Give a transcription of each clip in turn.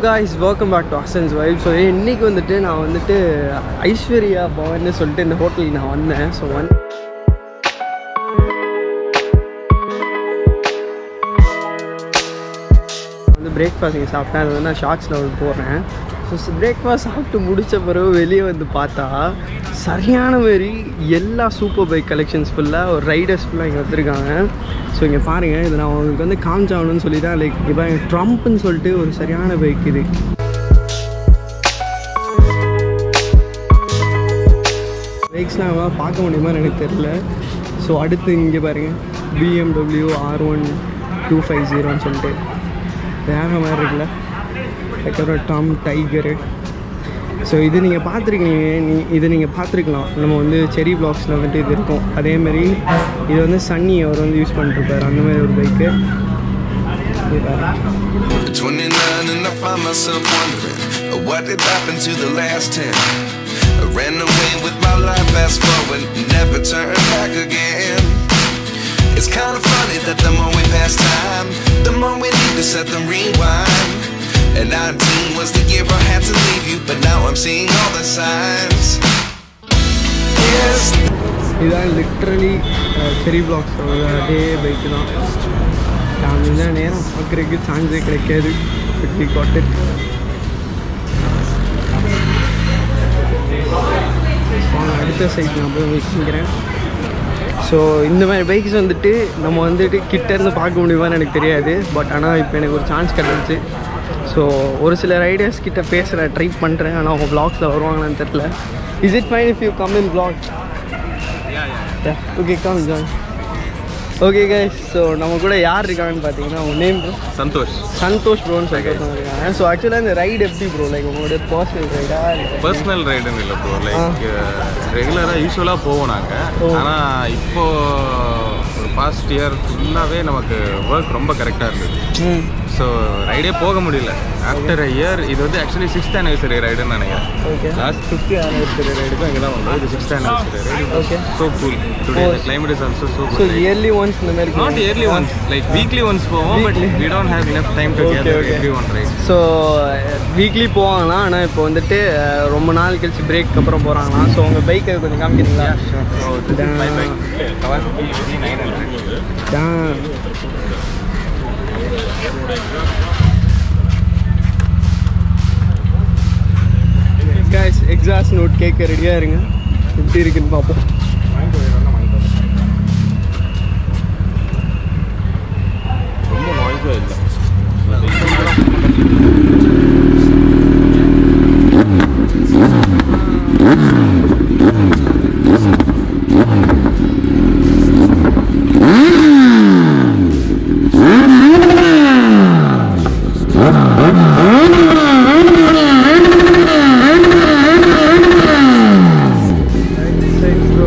Guys welcome back to Ahsan's vibe so இன்னைக்கு வந்துட்டு நான் வந்துட்டு ஐஸ்வர்யா பவன்னு சொல்லிட்டு இந்த ஹோட்டலுக்கு நான் வந்தேன் ஸோ வந்து வந்து பிரேக்ஃபாஸ்ட் இங்கே சாப்பிட்டேன் அது வந்து நான் ஷார்ட்ஸில் வந்து போடுறேன் ஸோ பிரேக்ஃபாஸ்ட் சாப்பிட்டு முடித்த பிறகு வெளியே வந்து பார்த்தா சரியான மாதிரி எல்லா சூப்பர் பைக் கலெக்ஷன்ஸ் ஃபுல்லாக ஒரு ரைடர்ஸ் ஃபுல்லாக இங்கே வச்சுருக்காங்க ஸோ இங்கே பாருங்கள் இது நான் உங்களுக்கு வந்து காமிச்சாகணும்னு சொல்லி தான் லைக் இப்போ ட்ரம்ப்னு சொல்லிட்டு ஒரு சரியான பைக் இது பைக்ஸ்லாம் அவ்வளோ பார்க்க முடியுமான்னு எனக்கு தெரில ஸோ அடுத்து இங்கே பாருங்கள் BMW R one two five ஜீரோன்னு சொல்லிட்டு வேற மாதிரி இருக்குல்ல அதுக்கப்புறம் டாம் டைகரு ஸோ இது நீங்கள் பார்த்துருக்கீங்க நீ இதை நீங்கள் பார்த்துருக்கலாம் நம்ம வந்து செரி பிளாக்ஸில் வந்துட்டு இது இருக்கும் அதேமாரி இது வந்து சன்னி அவர் வந்து யூஸ் பண்ணிருப்பார் அந்த மாதிரி ஒரு பைக்கு இது பாருங்க 29 and I find myself wondering uh, what did happen to the last 10. I ran away with my life, fast forward, never turn back again. It's kind of funny that the more we pass time, the more we need to set the rewind. And 19 was the year I had to leave you, but now I'm seeing all the signs. Yes, இதுதான் literally cherry blacks அதே bike தான் நான் இந்த நேரம் பார்க்குறதுக்கு சான்ஸே கிடைக்காது இப்படி கொட்டு அடுத்த சைட் நான் போய் வச்சுக்கிறேன் ஸோ இந்த மாதிரி பைக்ஸ் வந்துட்டு நம்ம வந்துட்டு கிட்ட இருந்து பார்க்க முடியுமான்னு எனக்கு தெரியாது பட் ஆனால் இப்போ எனக்கு ஒரு சான்ஸ் கிடச்சிச்சு ஸோ ஒரு சில ரைடர்ஸ் கிட்ட பேசுகிறேன் ட்ரை பண்ணுறேன் ஆனால் அவங்க ப்ளாக்ஸில் வருவாங்களான்னு தெரில is it fine if you come in black okay come join okay guys so நம்ம கூட யார் இருக்காங்கன்னு பார்த்தீங்கன்னா உங்கள் நேம் ப்ரோ சந்தோஷ் சந்தோஷ் ப்ரோன்னு சொல்லிட்டு ஒருத்தவங்க இருக்காங்க ஸோ ஆக்சுவலாக இந்த ரைடு எப்படி ப்ரோ லைக் உங்களோட பர்சனல் ரைடா பர்சனல் ரைடுன்னு இல்லை ப்ரோ லைக் ரெகுலராக யூஸ்வலாக போவோம் நாங்கள் ஆனால் இப்போ ஒரு பாஸ்ட் இயர் ஃபுல்லாகவே நமக்கு ஒர்க் ரொம்ப கரெக்டாக இருந்தது ம் ஸோ ரைடே போக முடியல ஆஃப்டர் அ இயர் இது வந்து ஆக்சுவலி சிக்ஸ்த் ஆனிவர்சரி ரைடுன்னு நினைக்கிறேன் ஓகே லாஸ்ட் ஃபிஃப்த் ஆனிவர்சரி ரைடுக்கும் இங்கே தான் வந்தோம் இது sixth anniversary ride Okay. So cool today climate is also so so yearly once இந்த மாதிரி not yearly once like weekly once போவோம் but we don't have enough time to Okay, gather okay. Everyone right so weekly போவாங்களாம் ஆனால் இப்போ வந்துட்டு அஹ், ரொம்ப நாள் கழிச்சு பிரேக் அப்புறம் போகிறாங்களாம் ஸோ உங்கள் பைக்கை கொஞ்சம் காமிக்கிறீங்களா So this is my bike, Kawasaki EV 900. தான் guys எக்ஸாஸ்ட் நோட் கேட்க ரெடியாக இருங்க எப்படி இருக்குன்னு பார்ப்போம் ரொம்ப நாய்ஸாக இல்லை ப்ரோ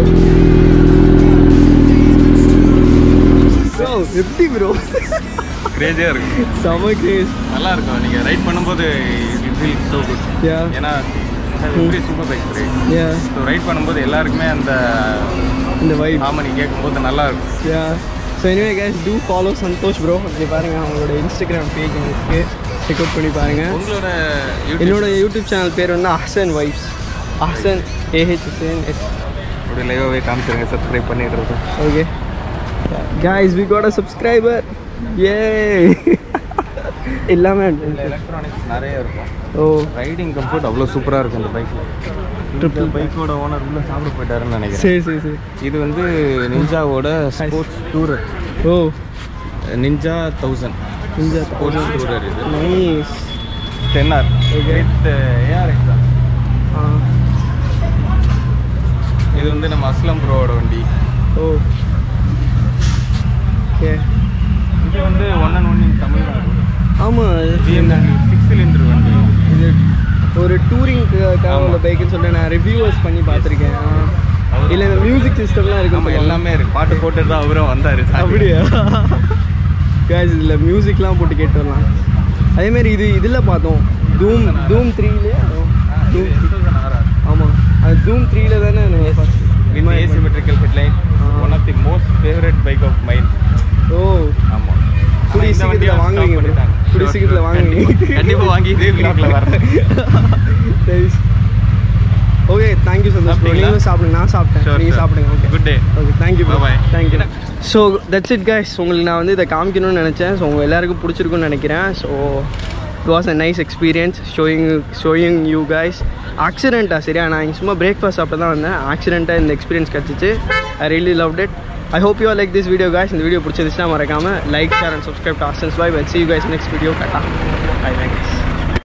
ப்ரோ எப்படி ப்ரோ கிரேஜியாக இருக்கும் செம கிரேஸ் நல்லா இருக்கும் நீங்கள் ரைட் பண்ணும்போது it feel so good ya ஏன்னா எப்படி super bike ride ya so ride பண்ணும்போது எல்லாருக்குமே அந்த இந்த வைப் ஹார்மனி கேட்கும்போது நல்லா இருக்கும் ya so anyway guys to follow Santhosh bro இங்கே பாருங்கள் அவங்களோட இன்ஸ்டாகிராம் பேஜ் இருக்கு செக் அவுட் பண்ணி பாருங்கள் உங்களோட யூடியூப் என்னோட யூடியூப் சேனல் பேர் வந்து அஹ்சன் வைப்ஸ் அஹ்சன் ஏஹெச்எஸ்என் எஸ் அப்படியே லைவாகவே காமிச்சிருங்க சப்ஸ்கிரைப் பண்ணிடுறது okay guys we got a subscriber ஏ எல்லாமே எலக்ட்ரானிக்ஸ் நிறைய இருக்கும் ஓ ரைடிங் கம்ஃபர்ட் அவ்வளோ சூப்பராக இருக்கும் இந்த பைக்கில் ட்ரிபிள் பைக்கோட ஓனர் உள்ள சாப்பிட போயிட்டாருன்னு நினைக்கிறேன் சரி சரி சரி இது வந்து நிஞ்சாவோட sports tourer oh Ninja thousand இந்த ஸ்போர்ட்ஸ் டூரர் இது nice ten R with AR exam இது வந்து நம்ம அஸ்லம் ப்ரோவோட வண்டி ஓ ஓகே இது வந்து one and one in Tamil Nadu ஆமாம் பிஎம்டபிள்யூ சிக்ஸ் சிலிண்டர் வண்டி இது ஒரு டூரிங்க்காக உள்ள பைக்குன்னு சொல்லிட்டு நான் ரிவ்யூவர்ஸ் பண்ணி பார்த்துருக்கேன் இல்லை இந்த மியூசிக் சிஸ்டம்லாம் இருக்கு ஆமாம் எல்லாமே இருக்கு பாட்டு போட்டு தான் அவரும் வந்தார் அப்படியா guys இதில் மியூசிக்லாம் போட்டு கேட்டு வரலாம் அதேமாரி இது இதில் பார்த்தோம் தூம் தூம் த்ரீலே தூம் ஆமாம் அது தூம் த்ரீல தானே நம்ம first with asymmetrical headline one of the most favourite bike of mind oh ஆமாம் கூடிய கூடிய இந்த வண்டியை சீக்கிரத்தில் stop வாங்குவீங்க bro. பண்ணிட்டாங்க. கூடிய Sure, சீக்கிரத்தில் sure. வாங்குவீங்க கண்டிப்பா வாங்கி இதே வீடியோக்குள்ள வரணும் ஓகே தேங்க்யூ சந்தோஷ் bro. சாப்பிட்டீங்களா? நீங்களும் சாப்பிடுங்க நான் சாப்பிட்டேன் Sure, நீங்கள் sure. சாப்பிடுங்க okay good day okay thank you bro Bye-bye. Thank you so that's it guys உங்களுக்கு நான் வந்து இதை காமிக்கணும்னு நினச்சேன் ஸோ உங்கள் எல்லாருக்கும் பிடிச்சிருக்குன்னு நினைக்கிறேன் so it was a nice experience showing showing you guys ஆக்சிடெண்ட்டாக சரியா நான் இங்கே சும்மா பிரேக்ஃபாஸ்ட் சாப்பிட்டு தான் வந்தேன் ஆக்சிடெண்ட்டாக இந்த எக்ஸ்பீரியன்ஸ் கிடச்சிச்சு I really love it I hope you like this video guys இந்த வீடியோ பிடிச்சிருந்துச்சுன்னா மறக்காமல் like share and subscribe to Ahsan's bye well see you guys next video கட்டா பை தேங்க்யூ